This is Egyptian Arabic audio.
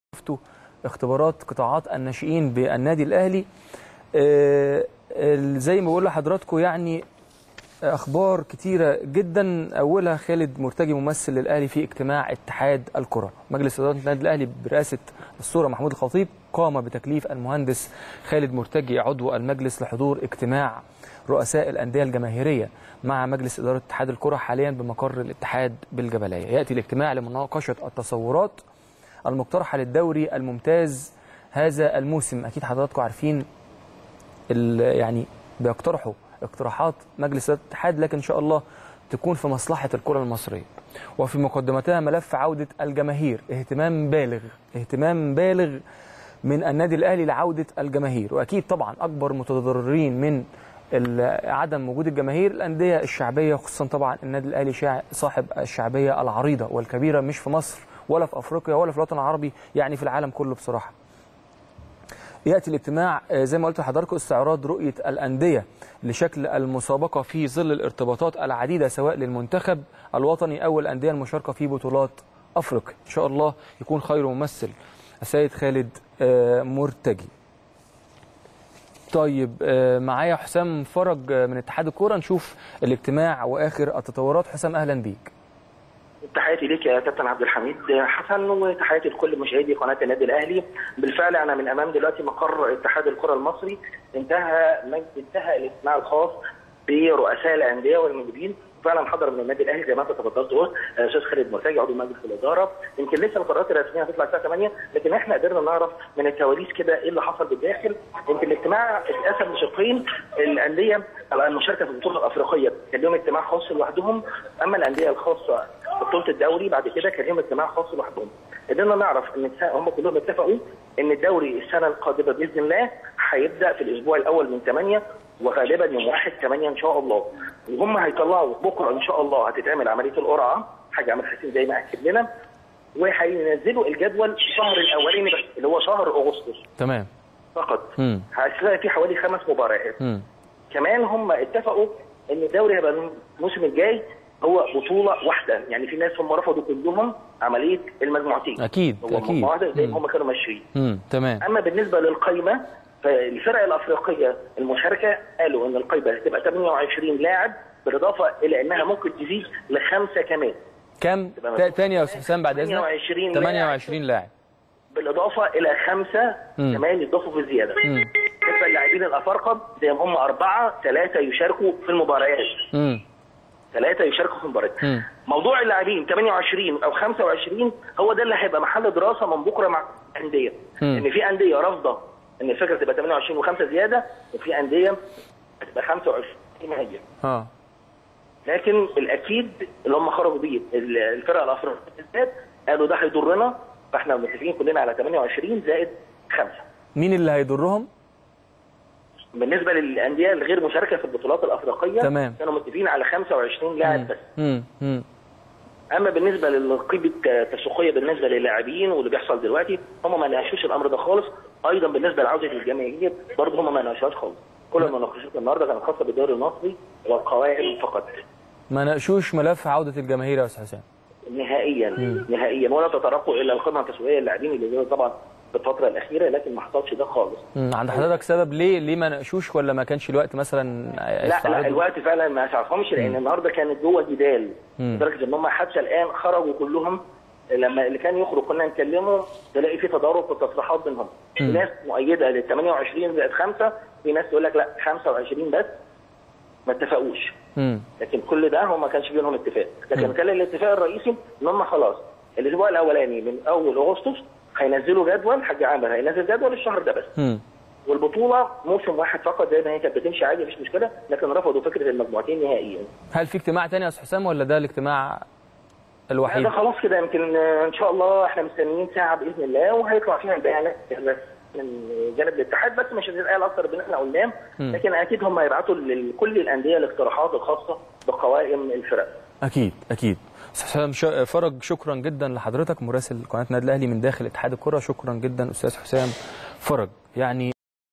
شفتوا اختبارات قطاعات الناشئين بالنادي الاهلي آه، ال- زي ما بقول لحضراتكم يعني اخبار كتيره جدا اولها خالد مرتجي ممثل للاهلي في اجتماع اتحاد الكره مجلس اداره النادي الاهلي برئاسه الصوره محمود الخطيب قام بتكليف المهندس خالد مرتجي عضو المجلس لحضور اجتماع رؤساء الانديه الجماهيريه مع مجلس اداره اتحاد الكره حاليا بمقر الاتحاد بالجبليه ياتي الاجتماع لمناقشه التصورات المقترحه للدوري الممتاز هذا الموسم اكيد حضراتكم عارفين ال- يعني بيقترحوا اقتراحات مجلس إدارة الاتحاد لكن ان شاء الله تكون في مصلحه الكره المصريه وفي مقدمتها ملف عوده الجماهير اهتمام بالغ اهتمام بالغ من النادي الاهلي لعوده الجماهير واكيد طبعا اكبر متضررين من ال- عدم وجود الجماهير الانديه الشعبيه خصوصا طبعا النادي الاهلي شاع- صاحب الشعبيه العريضه والكبيره مش في مصر ولا في افريقيا ولا في الوطن العربي يعني في العالم كله بصراحه ياتي الاجتماع آه، زي ما قلت لحضراتكم استعراض رؤيه الانديه لشكل المسابقه في ظل الارتباطات العديده سواء للمنتخب الوطني او الانديه المشاركه في بطولات افريقيا ان شاء الله يكون خير ممثل السيد خالد آه، مرتجي طيب آه، معايا حسام فرج آه، من اتحاد الكوره نشوف الاجتماع واخر التطورات حسام اهلا بيك تحياتي ليك يا كابتن عبد الحميد حسن وتحياتي لكل مشاهدي قناه النادي الاهلي بالفعل انا من امام دلوقتي مقر اتحاد الكره المصري انتهى انتهى الاجتماع الخاص برؤساء الانديه والمديرين فعلا حضر من النادي الاهلي زي ما انت تفضلت قلت الاستاذ خالد مرتجي عضو مجلس الاداره يمكن لسه القرارات الرسميه هتطلع الساعه 8 لكن احنا قدرنا نعرف من الكواليس كده ايه اللي حصل بالداخل يمكن الاجتماع اتقسم لشقين الانديه المشاركه في البطوله الافريقيه كان لهم اجتماع خاص لوحدهم اما الانديه الخاصه بطوله الدوري بعد كده كان لهم اجتماع خاص لوحدهم قدرنا نعرف ان الس- هم كلهم اتفقوا ان الدوري السنه القادمه باذن الله هيبدا في الاسبوع الاول من 8 وغالبا يوم 1 8 ان شاء الله وهم هيطلعوا بكره ان شاء الله هتتعمل عمليه القرعه حاجه عماد حسين زي ما اكد لنا وهينزلوا الجدول الشهر الاولاني بس اللي هو شهر اغسطس تمام فقط مم. هتلاقي في حوالي خمس مباريات مم. كمان هم اتفقوا ان الدوري هيبقى الموسم الجاي هو بطوله واحده يعني في ناس هم رفضوا كلهم عمليه المجموعتين اكيد هو اكيد مجموعه واحده زي مم. ما هم كانوا ماشيين مم. تمام اما بالنسبه للقايمه فالفرق الافريقيه المشاركه قالوا ان القايمه هتبقى 28 لاعب بالاضافه الى انها ممكن تزيد لخمسه كمان كم تبقى تا- تاني يا استاذ حسام بعد اذنك 28 لاعب. 28 لاعب بالاضافه الى خمسه مم. كمان يضافوا في الزياده مم. بالنسبه للاعبين الافارقه زي ما هم اربعه ثلاثه يشاركوا في المباريات مم. ثلاثه يشاركوا في المباريات مم. موضوع اللاعبين 28 او 25 هو ده اللي هيبقى محل دراسه من بكره مع الانديه مم. ان في انديه رافضه ان الفكره تبقى 28 وخمسه زياده وفي انديه هتبقى 25 زي ما هي اه لكن الاكيد اللي هم خرجوا بيه الفرق الافريقيه بالذات قالوا ده هيضرنا فاحنا متفقين كلنا على 28 زائد خمسه مين اللي هيضرهم بالنسبه للانديه الغير مشاركه في البطولات الافريقيه تمام. كانوا متفقين على 25 لاعب بس مم. مم. اما بالنسبه للقيمه التسويقيه بالنسبه للاعبين واللي بيحصل دلوقتي هم ما ناقشوش الامر ده خالص ايضا بالنسبه لعوده الجماهير برضه هم ما ناقشوهاش خالص كل المناقشات النهارده كانت خاصه بالدوري المصري والقواعد فقط ما ناقشوش ملف عوده الجماهير يا استاذ حسام نهائيا نهائيا ولا تطرقوا الى القيمه التسويقيه للاعبين اللي جاوا طبعا في الفتره الاخيره لكن ما حصلش ده خالص مم. عند حضرتك سبب ليه ليه ما ناقشوش ولا ما كانش الوقت مثلا لا يستعرضوا؟ لا الوقت فعلا ما سعفهمش لان النهارده كانت جوه جدال مم. لدرجه ان هم حتى الان خرجوا كلهم لما اللي كان يخرج كنا نكلمه تلاقي في تضارب في التصريحات بينهم في مم. ناس مؤيده لل 28 زائد 5 في ناس تقول لك لا 25 بس ما اتفقوش مم. لكن كل ده هم ما كانش بينهم اتفاق لكن كان الاتفاق الرئيسي ان هم خلاص الاسبوع الاولاني من اول اغسطس هينزلوا جدول حاج عامر هينزل جدول الشهر ده بس مم. والبطوله موسم واحد فقط زي ما هي كانت بتمشي عادي مفيش مشكله لكن رفضوا فكره المجموعتين نهائيا هل في اجتماع تاني يا استاذ حسام ولا ده الاجتماع لا الوحيد ده خلاص كده يمكن آه، ان شاء الله احنا مستنيين ساعه باذن الله وهيطلع فيها البيانات بس من جانب الاتحاد بس مش هتتقال اكتر من اللي احنا قلناه مم. لكن اكيد هم هيبعتوا لكل الانديه الاقتراحات الخاصه بقوائم الفرق اكيد اكيد استاذ حسام ش- فرج شكرا جدا لحضرتك مراسل قناه النادي الاهلي من داخل اتحاد الكره شكرا جدا استاذ حسام فرج يعني